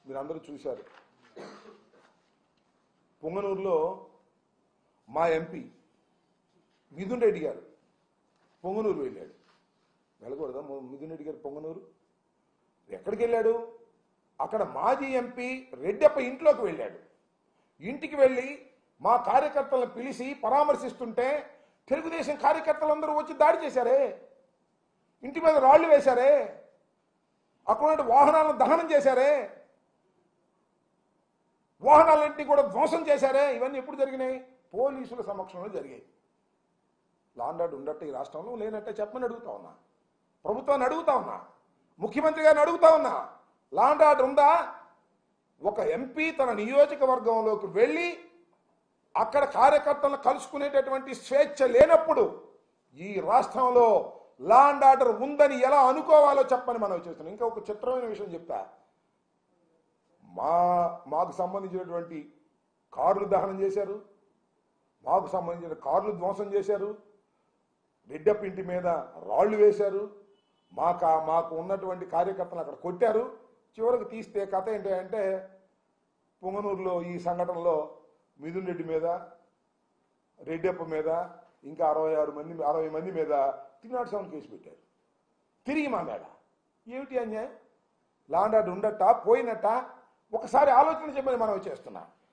మీరందరూ చూశారు పొంగనూరులో మా ఎంపీ మిథున్ రెడ్డి గారు పొంగనూరు వెళ్ళాడు వెళ్ళకూడదా మొ- మిథున్ రెడ్డి గారు పొంగనూరు ఎక్కడికి వెళ్ళాడు అక్కడ మాజీ ఎంపీ రెడ్డప్ప ఇంట్లోకి వెళ్ళాడు ఇంటికి వెళ్ళి మా కార్యకర్తలను పిలిచి పరామర్శిస్తుంటే తెలుగుదేశం కార్యకర్తలందరూ వచ్చి దాడి చేశారే ఇంటి మీద రాళ్లు వేశారే అక్కడ ఉన్న వాహనాలను దహనం చేశారే వాహనాలన్నింటినీ కూడా ధ్వంసం చేశారే ఇవన్నీ ఎప్పుడు జరిగినాయి పోలీసుల సమక్షంలో జరిగాయి లాండాడు ఉండట్టు ఈ రాష్ట్రంలో లేనట్టే చెప్పమని అడుగుతా ఉన్నా ప్రభుత్వాన్ని అడుగుతా ఉన్నా ముఖ్యమంత్రి గారిని అడుగుతా ఉన్నా లాండాడు ఉందా ఒక ఎంపీ తన నియోజకవర్గంలోకి వెళ్ళి అక్కడ కార్యకర్తలను కలుసుకునేటటువంటి స్వేచ్ఛ లేనప్పుడు ఈ రాష్ట్రంలో లా అండ్ ఆర్డర్ ఉందని ఎలా అనుకోవాలో చెప్పని మనం చేస్తున్నాం ఇంకా ఒక చిత్రమైన విషయం చెప్తా మా మాకు సంబంధించినటువంటి కార్లు దహనం చేశారు మాకు సంబంధించిన కార్లు ధ్వంసం చేశారు రెడ్డప్ప ఇంటి మీద రాళ్లు వేశారు మాకు మాకు ఉన్నటువంటి కార్యకర్తలు అక్కడ కొట్టారు చివరికి తీస్తే కథ ఏంటి అంటే పొంగనూరులో ఈ సంఘటనలో మిథున్ రెడ్డి మీద రెడ్డప్ప మీద ఇంకా అరవై ఆరు మంది అరవై మంది మీద త్రీ నాట్ సెవెన్ కేసు పెట్టారు తిరిగి మా మీద ఏమిటి అన్యాయం లాండ్ ఆర్డర్ ఉండట పోయినట్ట ఒకసారి ఆలోచన చెప్పని మనం చేస్తున్నాం